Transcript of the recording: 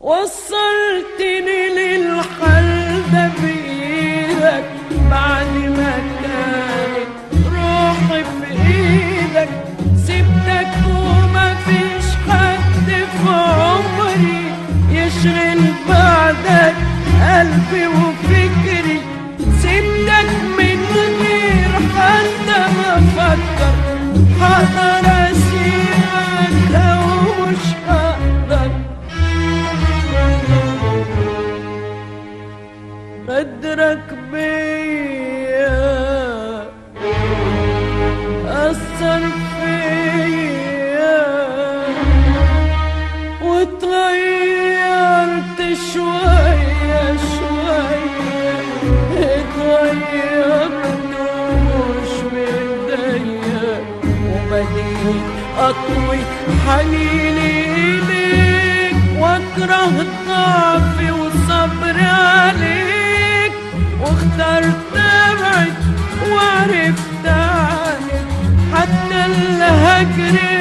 وصلتني للحل ده بإيدك بعد ما كانت روحي في إيدك سبتك وما فيش حد في عمري يشغل بعدك قلبي وفكري سبتك من غير حتى ما أفكر هقدر أسيبك لو مش هقدر غدرك بيا أثر فيا وتغيرت شوية شوية اتغيرت مش بإيديا وبديت أطوي حنيني إليك وأكره ضعفي وصبري عليك واخترت أبعد وعرفت عنك حتى الهجر